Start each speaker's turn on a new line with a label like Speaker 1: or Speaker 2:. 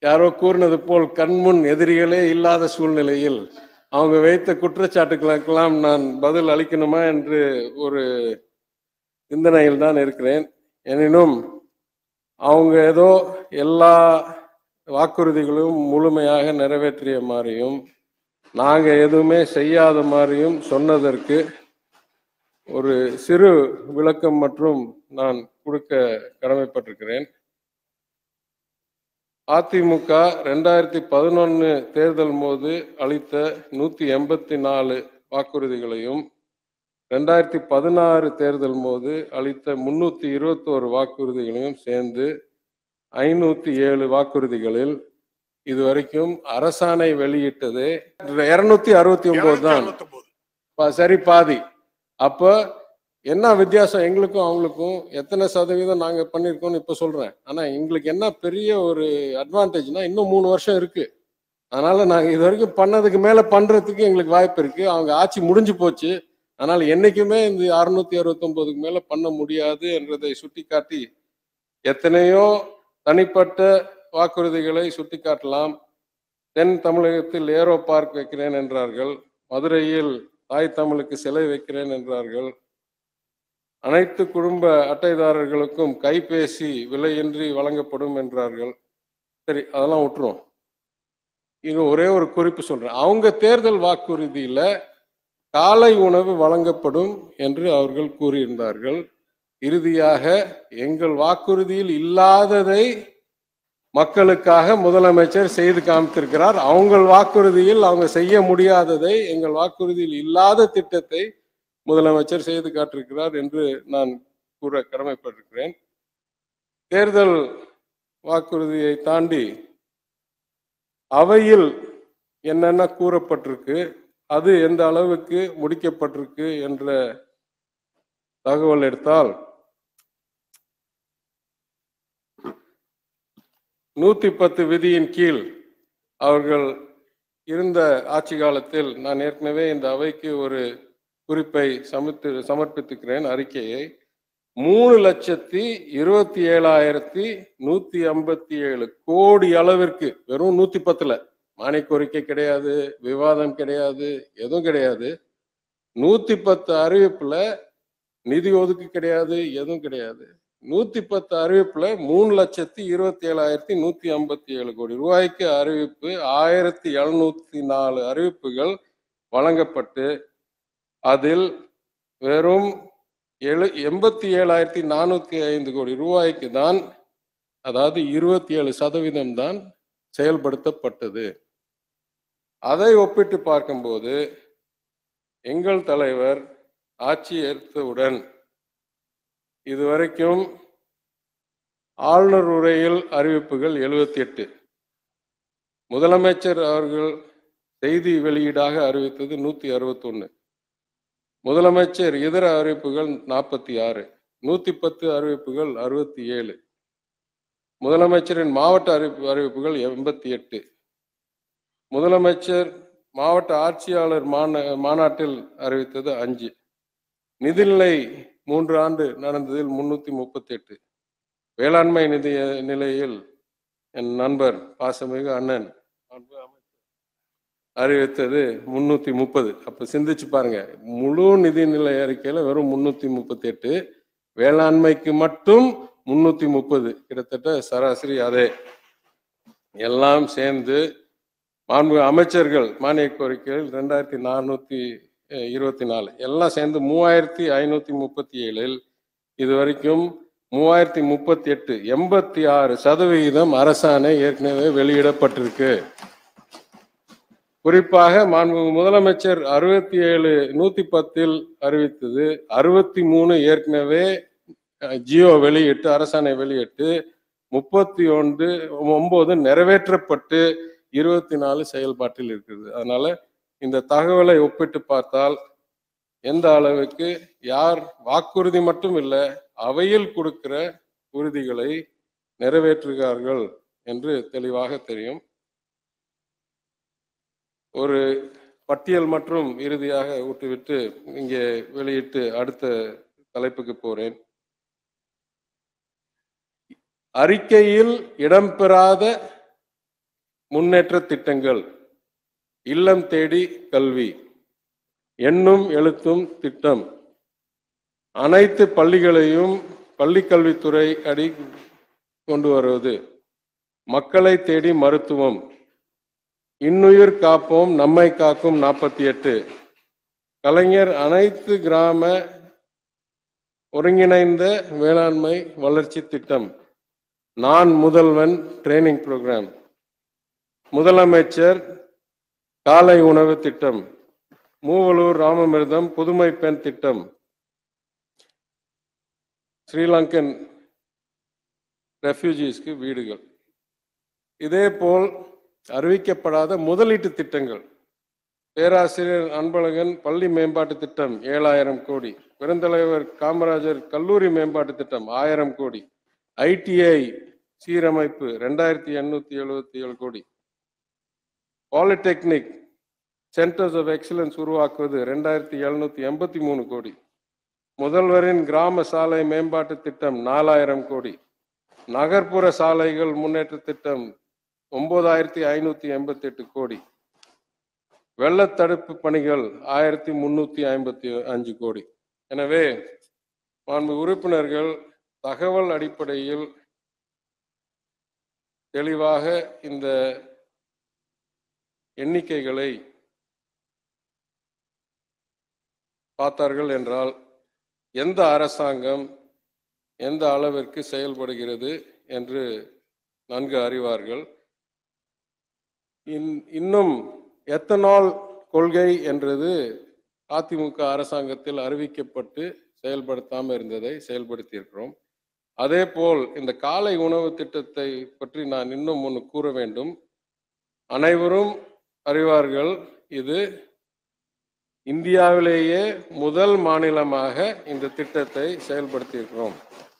Speaker 1: யாரோ கூறினது போல் கண்முன் எதிரிகளே இல்லாத சூழ்நிலையில் அவங்க வைத்த குற்றச்சாட்டுகளுக்கெல்லாம் நான் பதில் அளிக்கணுமா என்று ஒரு சிந்தனையில் தான் இருக்கிறேன் எனினும் அவங்க ஏதோ எல்லா வாக்குறுதிகளும் முழுமையாக நிறைவேற்றிய மாதிரியும் நாங்க எதுவுமே செய்யாத மாதிரியும் சொன்னதற்கு ஒரு சிறு விளக்கம் மற்றும் நான் கொடுக்க கடமைப்பட்டிருக்கிறேன் அதிமுக ரெண்டாயிரத்தி பதினொன்னு தேர்தல் போது அளித்த நூத்தி எண்பத்தி நாலு வாக்குறுதிகளையும் ரெண்டாயிரத்தி பதினாறு தேர்தல் போது அளித்த முன்னூத்தி இருபத்தோரு வாக்குறுதிகளையும் சேர்ந்து ஐநூத்தி ஏழு வாக்குறுதிகளில் இதுவரைக்கும் அரசாணை வெளியிட்டது இருநூத்தி அறுபத்தி ஒன்பது தான் பா- சரி பாதி அப்ப என்ன வித்தியாசம் எங்களுக்கும் அவங்களுக்கும் எத்தனை சதவீதம் நாங்க பண்ணியிருக்கோம்னு இப்ப சொல்றேன் ஆனா எங்களுக்கு என்ன பெரிய ஒரு அட்வான்டேஜ்னா இன்னும் மூணு வருஷம் இருக்கு அதனால நாங்க இது வரைக்கும் பண்ணதுக்கு மேல பண்றதுக்கு எங்களுக்கு வாய்ப்பு இருக்கு அவங்க ஆட்சி முடிஞ்சு போச்சு அதனால என்னைக்குமே இந்த அறுநூத்தி அறுபத்தி மேல பண்ண முடியாது என்றதை சுட்டிக்காட்டி எத்தனையோ தனிப்பட்ட வாக்குறுதிகளை சுட்டிக்காட்டலாம் தென் தமிழகத்தில் ஏரோ பார்க் வைக்கிறேன் என்றார்கள் மதுரையில் தாய் தமிழுக்கு சிலை வைக்கிறேன் என்றார்கள் அனைத்து குடும்ப அட்டைதாரர்களுக்கும் கைபேசி விலையின்றி வழங்கப்படும் என்றார்கள் சரி அதெல்லாம் விட்டுரும் இங்க ஒரே ஒரு குறிப்பு சொல்றேன் அவங்க தேர்தல் வாக்குறுதியில காலை உணவு வழங்கப்படும் என்று அவர்கள் கூறியிருந்தார்கள் இறுதியாக எங்கள் வாக்குறுதியில் இல்லாததை மக்களுக்காக முதலமைச்சர் செய்து காமித்திருக்கிறார் அவங்க வாக்குறுதியில் அவங்க செய்ய முடியாததை எங்கள் வாக்குறுதியில் இல்லாத திட்டத்தை முதலமைச்சர் செய்து காட்டிருக்கிறார் என்று நான் கூற கடமைப்பட்டிருக்கிறேன் தேர்தல் வாக்குறுதியை தாண்டி அவையில் என்னென்ன கூறப்பட்டிருக்கு அது எந்த அளவுக்கு முடிக்கப்பட்டிருக்கு என்ற தகவல் எடுத்தால் நூத்தி பத்து விதியின் கீழ் அவர்கள் இருந்த ஆட்சி காலத்தில் நான் ஏற்கனவே இந்த அவைக்கு ஒரு குறிப்பை சமர்த்து சமர்ப்பித்துக்கிறேன் அறிக்கையை மூணு லட்சத்தி இருபத்தி ஏழாயிரத்தி நூத்தி ஐம்பத்தி ஏழு கோடி அளவிற்கு வெறும் நூத்தி பத்துல மானிய கோரிக்கை கிடையாது விவாதம் கிடையாது எதுவும் கிடையாது நூத்தி பத்து அறிவிப்புல நிதி ஒதுக்கு கிடையாது எதுவும் கிடையாது நூத்தி பத்து அறிவிப்புல மூணு லட்சத்தி இருபத்தி ஏழாயிரத்தி நூத்தி ஐம்பத்தி ஏழு கோடி ரூபாய்க்கு அறிவிப்பு ஆயிரத்தி எழுநூத்தி நாலு அறிவிப்புகள் வழங்கப்பட்டு அதில் வெறும் எழு எண்பத்தி ஏழாயிரத்தி நானூத்தி ஐந்து கோடி ரூபாய்க்கு தான் அதாவது இருபத்தி ஏழு சதவீதம் தான் செயல்படுத்தப்பட்டது அதை ஒப்பிட்டு பார்க்கும்போது எங்கள் தலைவர் ஆட்சி ஏற்றவுடன் இதுவரைக்கும் ஆளுநர் உரையில் அறிவிப்புகள் எழுபத்தி எட்டு முதலமைச்சர் அவர்கள் செய்தி வெளியீடாக அறிவித்தது நூத்தி அறுபத்தொன்னு முதலமைச்சர் இதர அறிவிப்புகள் நாற்பத்தி ஆறு நூத்தி பத்து அறிவிப்புகள் அறுபத்தி ஏழு முதலமைச்சரின் மாவட்ட அறிவிப்பு அறிவிப்புகள் எண்பத்தி எட்டு முதலமைச்சர் மாவட்ட ஆட்சியாளர் மாந மாநாட்டில் அறிவித்தது அஞ்சு நிதிநிலை மூன்று ஆண்டு நடந்ததில் முன்னூத்தி முப்பத்தி எட்டு வேளாண்மை நிதி நிலையில் என் நண்பர் பாசமிகு அண்ணன் அன்பு அமைச்சர் அறிவித்தது முன்னூத்தி முப்பது அப்ப சிந்திச்சு பாருங்க முழு நிதிநிலை அறிக்கையில வெறும் முன்னூத்தி முப்பத்தி எட்டு வேளாண்மைக்கு மட்டும் முன்னூத்தி முப்பது கிட்டத்தட்ட சராசரி அதே எல்லாம் சேர்ந்து மாண்பு அமைச்சர்கள் மானிய கோரிக்கைகள் ரெண்டாயிரத்தி நானூத்தி அஹ், இருபத்தி நாலு எல்லாம் சேர்ந்து மூவாயிரத்தி ஐநூத்தி முப்பத்தி ஏழில் இது வரைக்கும் மூவாயிரத்தி முப்பத்தி எட்டு எண்பத்தி ஆறு சதவிகிதம் அரசாணை ஏற்கனவே வெளியிடப்பட்டிருக்கு குறிப்பாக மாண்பு முதலமைச்சர் அறுபத்தி ஏழு நூத்தி பத்தில் அறிவித்தது அறுபத்தி மூணு ஏற்கனவே அஹ், ஜியோ வெளியிட்டு அரசாணை வெளியிட்டு முப்பத்தி ஒன்று ஒன்பது நிறைவேற்றப்பட்டு இருபத்தி நாலு செயல்பாட்டில் இருக்குது அதனால இந்த தகவலை ஒப்பிட்டு பார்த்தால் எந்த அளவுக்கு யார் வாக்குறுதி மட்டும் இல்லை அவையில் கொடுக்கிற உறுதிகளை நிறைவேற்றுகிறார்கள் என்று தெளிவாக தெரியும் ஒரு பட்டியல் மற்றும் இறுதியாக விட்டுவிட்டு இங்கே வெளியிட்டு அடுத்த தலைப்புக்கு போறேன் அறிக்கையில் இடம்பெறாத முன்னேற்ற திட்டங்கள் இல்லம் தேடி கல்வி எண்ணும் எழுத்தும் திட்டம் அனைத்து பள்ளிகளையும் பள்ளிக்கல்வித்துறை அடி கொண்டு வருவது மக்களை தேடி மருத்துவம் இன்னுயிர் காப்போம் நம்மை காக்கும் நாற்பத்தி எட்டு கலைஞர் அனைத்து கிராம ஒருங்கிணைந்த வேளாண்மை வளர்ச்சி திட்டம் நான் முதல்வன் ட்ரைனிங் ப்ரோக்ராம் முதலமைச்சர் காலை உணவு திட்டம் மூவலூர் ராமமிர்தம் புதுமை பெண் திட்டம் ஸ்ரீலங்கன் ரெஃப்யூஜிஸ்க்கு வீடுகள் இதேபோல் அறிவிக்கப்படாத முதலீட்டு திட்டங்கள் பேராசிரியர் அன்பழகன் பள்ளி மேம்பாட்டு திட்டம் ஏழாயிரம் கோடி பெருந்தலைவர் காமராஜர் கல்லூரி மேம்பாட்டு திட்டம் ஆயிரம் கோடி ஐடிஐ சீரமைப்பு ரெண்டாயிரத்தி எண்ணூத்தி எழுபத்தி ஏழு கோடி பாலிடெக்னிக் சென்டர்ஸ் ஆஃப் எக்ஸலன்ஸ் உருவாக்குவது ரெண்டாயிரத்தி எழுநூத்தி எண்பத்தி மூணு கோடி முதல்வரின் கிராம சாலை மேம்பாட்டு திட்டம் நாலாயிரம் கோடி நகர்ப்புற சாலைகள் முன்னேற்ற திட்டம் ஒன்பதாயிரத்தி ஐநூத்தி எண்பத்தி எட்டு கோடி வெள்ளத்தடுப்பு பணிகள் ஆயிரத்தி முன்னூத்தி ஐம்பத்தி அஞ்சு கோடி எனவே மாண்பு உறுப்பினர்கள் தகவல் அடிப்படையில் தெளிவாக இந்த எண்ணிக்கைகளை பார்த்தார்கள் என்றால் எந்த அரசாங்கம் எந்த அளவிற்கு செயல்படுகிறது என்று நன்கு அறிவார்கள் இன் இன்னும் எத்தனால் கொள்கை என்றது அதிமுக அரசாங்கத்தில் அறிவிக்கப்பட்டு செயல்படுத்தாமல் இருந்ததை செயல்படுத்தியிருக்கிறோம் அதே போல் இந்த காலை உணவு திட்டத்தை பற்றி நான் இன்னும் ஒன்று கூற வேண்டும் அனைவரும் அறிவார்கள் இது இந்தியாவிலேயே முதல் மாநிலமாக இந்த திட்டத்தை செயல்படுத்தியிருக்கிறோம்